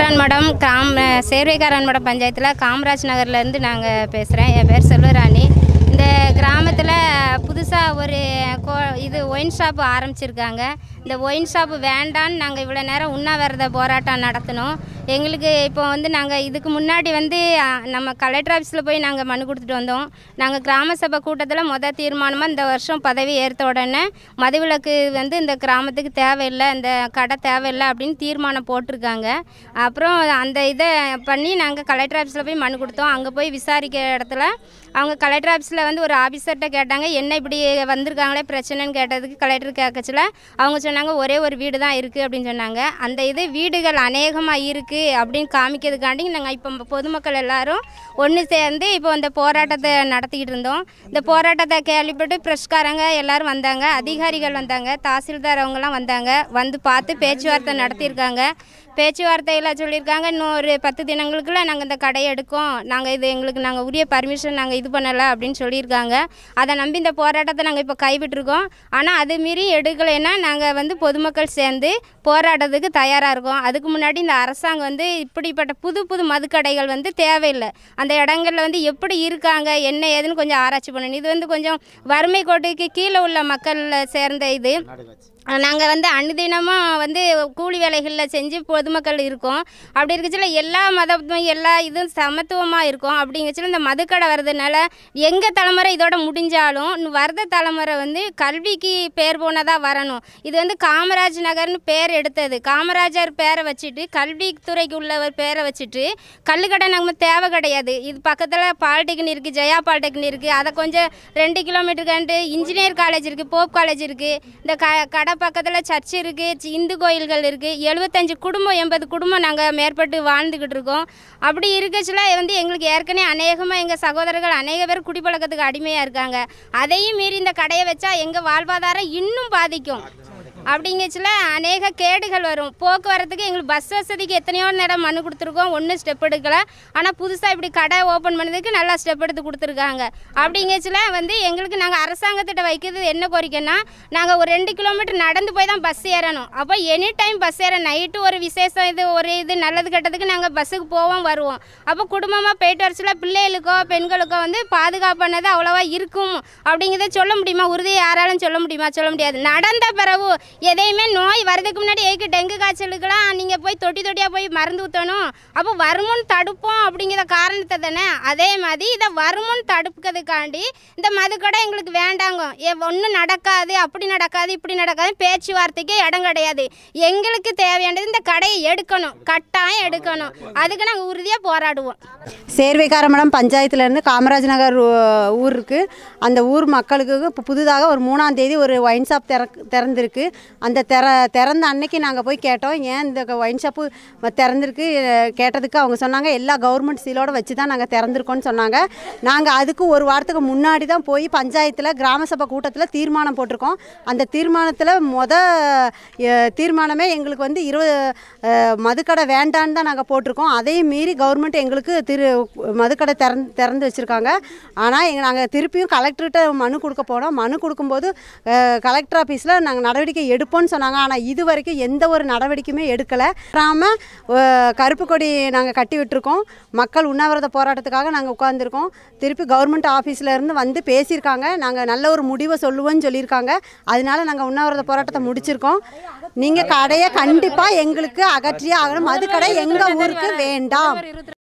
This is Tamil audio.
சேர்வைக்காரன் மடம் காம் சேர்வைக்காரன் மடம் பஞ்சாயத்தில் காமராஜ் நகர்லேருந்து நாங்கள் பேசுகிறேன் என் பேர் செல்வராணி இந்த கிராமத்தில் புதுசாக ஒரு கோ இது ஒயின் ஷாப் ஆரம்பிச்சிருக்காங்க இந்த ஒயின் ஷாப் வேண்டான்னு நாங்கள் இவ்வளோ நேரம் உண்ணாவிரத போராட்டம் நடத்தினோம் எங்களுக்கு இப்போ வந்து நாங்கள் இதுக்கு முன்னாடி வந்து அ, நம்ம கலெக்டர் ஆஃபீஸில் போய் நாங்கள் மனு கொடுத்துட்டு வந்தோம் நாங்கள் கிராம சபை கூட்டத்தில் மொதல் தீர்மானமாக இந்த வருஷம் பதவி ஏற்ற உடனே மதுவிலக்கு வந்து இந்த கிராமத்துக்கு தேவையில்லை இந்த கடை தேவையில்லை அப்படின்னு தீர்மானம் போட்டிருக்காங்க அப்புறம் அந்த இதை பண்ணி நாங்கள் கலெக்டர் ஆஃபீஸில் போய் மனு கொடுத்தோம் அங்கே போய் விசாரிக்கிற இடத்துல அவங்க கலெக்டர் ஆஃபீஸில் வந்து ஒரு ஆஃபீஸர்கிட்ட கேட்டாங்க என்ன இப்படி வந்திருக்காங்களே பிரச்சனைன்னு கேட்டதுக்கு கலெக்டர் கேட்கச்சில அவங்க சொன்னாங்க ஒரே ஒரு வீடு தான் இருக்குது அப்படின்னு சொன்னாங்க அந்த இது வீடுகள் அநேகமாக இருக்குது அப்படின்னு காமிக்கிறதுக்காண்டி நாங்கள் இப்போ பொதுமக்கள் எல்லாரும் ஒன்று சேர்ந்து இப்போ இந்த போராட்டத்தை நடத்திக்கிட்டு இருந்தோம் இந்த போராட்டத்தை கேள்விப்பட்டு ப்ரெஷ்காரங்க எல்லாரும் வந்தாங்க அதிகாரிகள் வந்தாங்க தாசில்தார் அவங்கெல்லாம் வந்தாங்க வந்து பார்த்து பேச்சுவார்த்தை நடத்தியிருக்காங்க பேச்சுவார்த்தையில் சொல்லியிருக்காங்க இன்னும் ஒரு பத்து தினங்களுக்குள்ள நாங்கள் இந்த கடையை எடுக்கோம் நாங்கள் இது எங்களுக்கு நாங்கள் உரிய பர்மிஷன் நாங்கள் இது பண்ணலை அப்படின்னு சொல்லியிருக்காங்க அதை நம்பி இந்த போராட்டத்தை நாங்கள் இப்போ கைவிட்டிருக்கோம் ஆனால் அது மீறி எடுக்கலைன்னா நாங்கள் வந்து பொதுமக்கள் சேர்ந்து போராட்டத்துக்கு தயாராக இருக்கோம் அதுக்கு முன்னாடி இந்த அரசாங்கம் வந்து இப்படிப்பட்ட புது புது மதுக்கடைகள் வந்து தேவையில்லை அந்த இடங்கள்ல வந்து எப்படி இருக்காங்க என்ன ஏதுன்னு கொஞ்சம் ஆராய்ச்சி பண்ணணும் இது வந்து கொஞ்சம் வறுமை கோட்டுக்கு கீழே உள்ள மக்கள் சேர்ந்த இது நாங்கள் வந்து அனுதினமாக வந்து கூலி வேலைகளில் செஞ்சு பொதுமக்கள் இருக்கோம் அப்படி இருக்கச்சில எல்லா மதமும் எல்லா இதுவும் சமத்துவமாக இருக்கும் அப்படிங்கச்சில இந்த மதுக்கடை வர்றதுனால எங்கள் தலைமுறை இதோட முடிஞ்சாலும் இன்னும் வரத தலைமுறை வந்து கல்விக்கு பேர் போனதாக வரணும் இது வந்து காமராஜ் நகர்னு பேர் எடுத்தது காமராஜர் பேரை வச்சுட்டு கல்வித்துறைக்கு உள்ளவர் பேரை வச்சுட்டு கல்லுக்கடை நம்ம தேவை கிடையாது இது பக்கத்தில் பாலிடெக்னிக் இருக்குது ஜெயா பாலிடெக்னிக் இருக்குது அதை கொஞ்சம் ரெண்டு கிலோமீட்டர் கண்டு இன்ஜினியர் காலேஜ் இருக்குது போப் காலேஜ் இருக்குது இந்த க கடை பக்கத்தில் சர்ச் இருக்குது இந்து கோயில்கள் இருக்குது எழுபத்தஞ்சு குடும்பம் எண்பது குடும்பம் நாங்கள் மேற்பட்டு வாழ்ந்துக்கிட்டு இருக்கோம் அப்படி இருக்கச்சுல வந்து எங்களுக்கு ஏற்கனவே அநேகமாக எங்கள் சகோதரர்கள் அநேக பேர் குடிப்பழக்கத்துக்கு அடிமையாக இருக்காங்க அதையும் மீறி இந்த கடையை வச்சா எங்கள் வாழ்வாதாரம் இன்னும் பாதிக்கும் அப்படிங்கச்சுல அநேக கேடுகள் வரும் போக்குவரத்துக்கு எங்களுக்கு பஸ் வசதிக்கு எத்தனையோ நேரம் மனு கொடுத்துருக்கோம் ஒன்றும் ஸ்டெப் எடுக்கலை ஆனால் புதுசாக இப்படி கடை ஓப்பன் பண்ணதுக்கு நல்லா ஸ்டெப் எடுத்து கொடுத்துருக்காங்க அப்படிங்கச்சுல வந்து எங்களுக்கு நாங்கள் அரசாங்கத்திட்ட வைக்கிறது என்ன கோரிக்கைன்னா நாங்கள் ஒரு ரெண்டு கிலோமீட்டர் நடந்து போய் தான் பஸ் ஏறணும் அப்போ எனி டைம் பஸ் ஏற நைட்டு ஒரு விசேஷம் இது ஒரு இது நல்லது கெட்டதுக்கு நாங்கள் பஸ்ஸுக்கு போவோம் வருவோம் அப்போ குடும்பமாக போயிட்டு வரச்சுல பிள்ளைகளுக்கோ பெண்களுக்கோ வந்து பாதுகாப்பானது அவ்வளோவா இருக்கும் அப்படிங்கிறத சொல்ல முடியுமா உறுதியை யாராலும் சொல்ல முடியுமா சொல்ல முடியாது நடந்த பிறகு எதையுமே நோய் வரதுக்கு முன்னாடி எதுக்கு டெங்கு காய்ச்சலுக்கெல்லாம் நீங்கள் போய் தொட்டி தொட்டியாக போய் மருந்து ஊற்றணும் அப்போ வருமுன் தடுப்போம் அப்படிங்கிற காரணத்தை தானே அதே மாதிரி இதை வருமுன் தடுக்கிறதுக்காண்டி இந்த மதுக்கடை எங்களுக்கு வேண்டாங்க ஏ ஒன்றும் நடக்காது அப்படி நடக்காது இப்படி நடக்காது பேச்சுவார்த்தைக்கு இடம் கிடையாது எங்களுக்கு தேவையானது இந்த கடையை எடுக்கணும் கட்டாயம் எடுக்கணும் அதுக்கு நாங்கள் உறுதியாக போராடுவோம் சேர்வைக்காரமடம் பஞ்சாயத்துலேருந்து காமராஜ் நகர் ஊ- ஊர் இருக்குது அந்த ஊர் மக்களுக்கு இப்போ புதுதாக ஒரு மூணாம் தேதி ஒரு ஒயின் ஷாப் திற திறந்திருக்கு அந்த திற திறந்த அன்னைக்கு நாங்கள் போய் கேட்டோம் ஏன் இந்த ஒயின் ஷாப்பு திறந்திருக்கு அஹ், கேட்டதுக்கு அவங்க சொன்னாங்க எல்லா கவர்மெண்ட் சீலோட வச்சு தான் நாங்கள் திறந்திருக்கோம்னு சொன்னாங்க நாங்கள் அதுக்கு ஒரு வாரத்துக்கு முன்னாடி தான் போய் பஞ்சாயத்தில் கிராம சபை கூட்டத்தில் தீர்மானம் போட்டிருக்கோம் அந்த தீர்மானத்தில் மொத அஹ், தீர்மானமே எங்களுக்கு வந்து இருபது அஹ், மதுக்கடை வேண்டான்னு தான் நாங்கள் போட்டிருக்கோம் அதையும் மீறி கவர்மெண்ட் எங்களுக்கு திரு மதுக்கடை திறந்து திறந்து வச்சுருக்காங்க ஆனால் எங்கள் நாங்கள் திருப்பியும் கலெக்டர்கிட்ட மனு கொடுக்க போனோம் மனு கொடுக்கும்போது அஹ், கலெக்டர் ஆஃபீஸில் நாங்கள் நடவடிக்கை எடுப்போம்னு சொன்னாங்க ஆனால் இது வரைக்கும் எந்த ஒரு நடவடிக்கையுமே எடுக்கலை ராம கருப்பு கொடி நாங்கள் கட்டி விட்டுருக்கோம் மக்கள் உண்ணாவிரத போராட்டத்துக்காக நாங்கள் உட்காந்துருக்கோம் திருப்பி கவர்மெண்ட் ஆஃபீஸில் இருந்து வந்து பேசியிருக்காங்க நாங்கள் நல்ல ஒரு முடிவை சொல்லுவோன்னு சொல்லியிருக்காங்க அதனால நாங்கள் உண்ணாவிரத போராட்டத்தை முடிச்சிருக்கோம் நீங்கள் கடையை கண்டிப்பாக எங்களுக்கு அகற்றியே ஆகணும் மது கடை எங்கள் ஊருக்கு வேண்டாம்